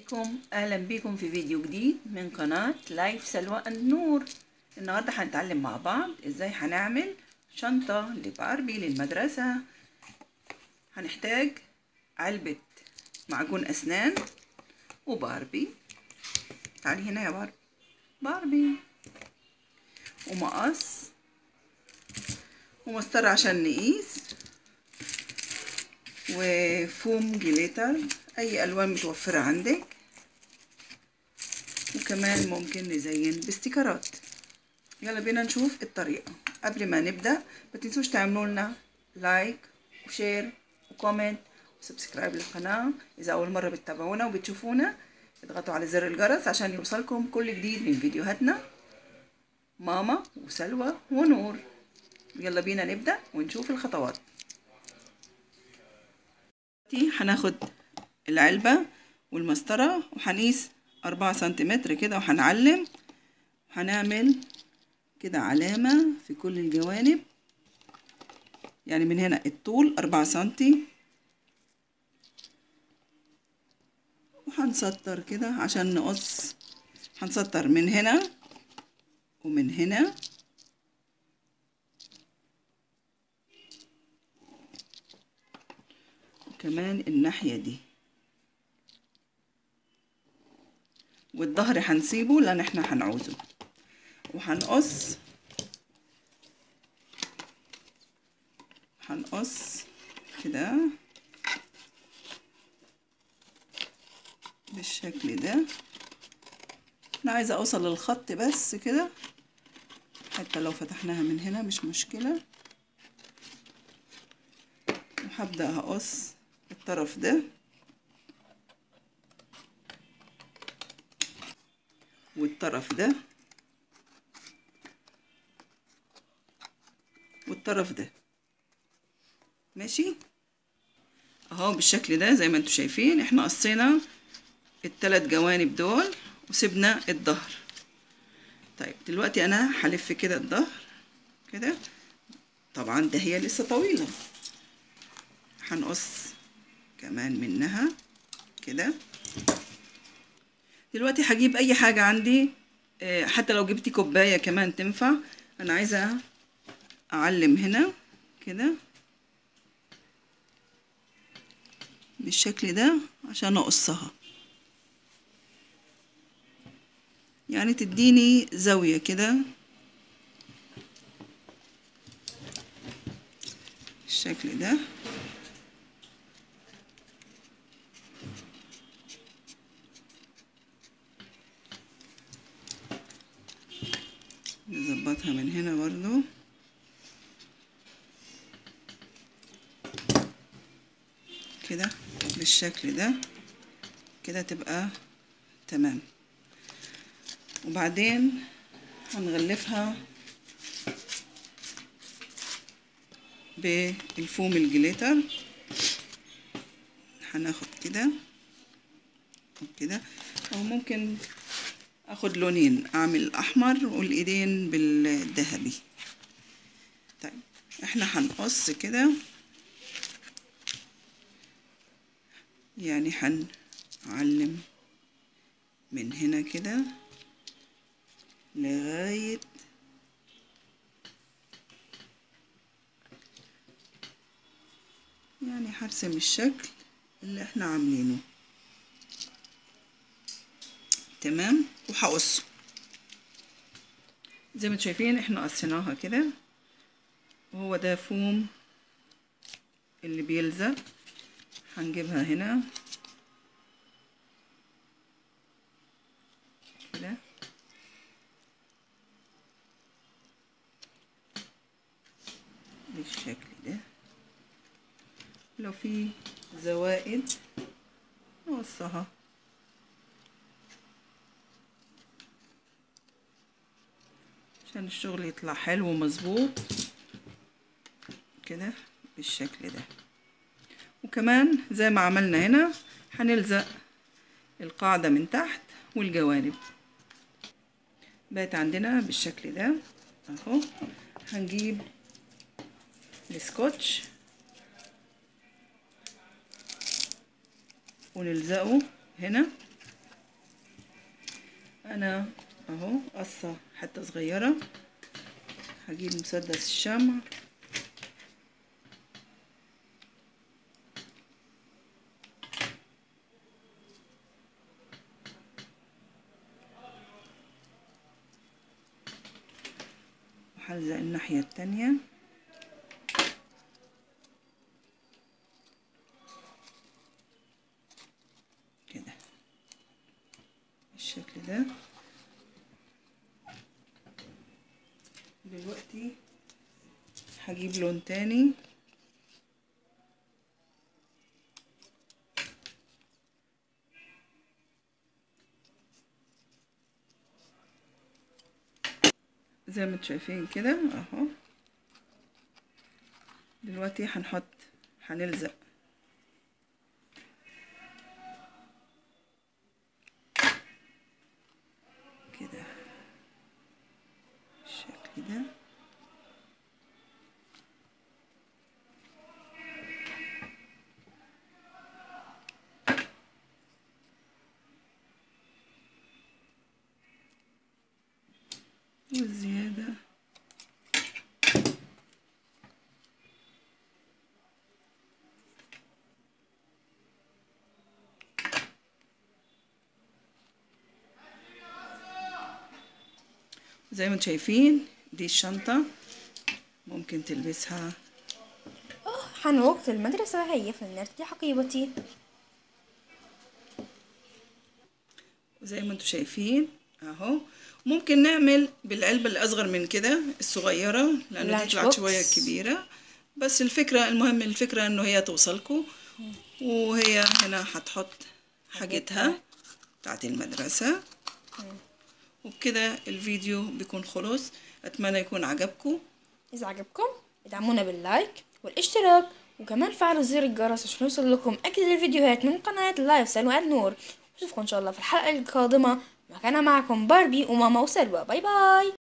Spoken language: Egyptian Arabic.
عليكم اهلا بيكم في فيديو جديد من قناة لايف سلوى النور النهاردة هنتعلم مع بعض ازاي هنعمل شنطة لباربي للمدرسة هنحتاج علبة معجون اسنان وباربي تعالي هنا يا باربي باربي ومقص ومسطرة عشان نقيس وفوم جليتر اي الوان متوفرة عندك وكمان ممكن نزين باستيكرات يلا بينا نشوف الطريقة قبل ما نبدأ ما تنسوش تعملوا لنا لايك وشير وكومنت وسبسكرايب للقناة إذا أول مرة بتتابعونا وبتشوفونا اضغطوا على زر الجرس عشان يوصلكم كل جديد من فيديوهاتنا ماما وسلوى ونور يلا بينا نبدأ ونشوف الخطوات هناخد العلبة والمسطرة وهنقيس أربعة سنتيمتر كده وهنعلم هنعمل كده علامة في كل الجوانب يعني من هنا الطول أربعة سنتي وهنسطر كده عشان نقص هنسطر من هنا ومن هنا وكمان الناحية دي والظهر هنسيبه لان احنا هنعوزه وهنقص هنقص كده بالشكل ده انا عايزه اوصل للخط بس كده حتى لو فتحناها من هنا مش مشكله وهبدا هقص الطرف ده والطرف ده والطرف ده ماشي اهو بالشكل ده زي ما انتم شايفين احنا قصينا الثلاث جوانب دول وسيبنا الظهر طيب دلوقتي انا هلف كده الظهر كده طبعا ده هي لسه طويله هنقص كمان منها كده دلوقتي هجيب اي حاجة عندي حتى لو جبتي كوباية كمان تنفع انا عايزة اعلم هنا كده بالشكل ده عشان اقصها يعني تديني زاوية كده بالشكل ده نظبطها من هنا برضو كده بالشكل ده كده تبقى تمام وبعدين هنغلفها بالفوم الجليتر هناخد كده وكده او ممكن اخد لونين اعمل الاحمر والايدين بالذهبي طيب احنا هنقص كده يعني هنعلم من هنا كده لغاية يعني هرسم الشكل اللي احنا عاملينه تمام وهقصه زي ما انتم شايفين احنا قصيناها كده وهو ده فوم اللي بيلزق هنجيبها هنا كده بالشكل ده لو في زوائد نقصها عشان الشغل يطلع حلو ومظبوط كده بالشكل ده وكمان زي ما عملنا هنا هنلزق القاعدة من تحت والجوانب بقت عندنا بالشكل ده اهو هنجيب السكوتش ونلزقه هنا انا اهو قصة حتة صغيرة هجيب مسدس الشمع وهلزق الناحية التانية كده بالشكل ده دلوقتي هجيب لون تاني زي ما انتم شايفين كده اهو دلوقتي هنحط هنلزق كده بالشكل ده والزيادة زي ما انتم شايفين دي الشنطة ممكن تلبسها أوه حان وقت المدرسة هيا فلنرتدي حقيبتي وزي ما انتم شايفين اهو ممكن نعمل بالعلبة الأصغر من كده الصغيرة لأن دي لانش طلعت بوكس. شوية كبيرة بس الفكرة المهم الفكرة إنه هي توصلكوا وهي هنا هتحط حاجتها بتاعت المدرسة وبكده الفيديو بيكون خلص أتمنى يكون عجبكم إذا عجبكم ادعمونا باللايك والاشتراك وكمان فعلوا زر الجرس عشان يوصل لكم أجدد الفيديوهات من قناة لايف سلوى نور نشوفكم إن شاء الله في الحلقة القادمة مكانها معكم باربي وماما وسلوى باي باي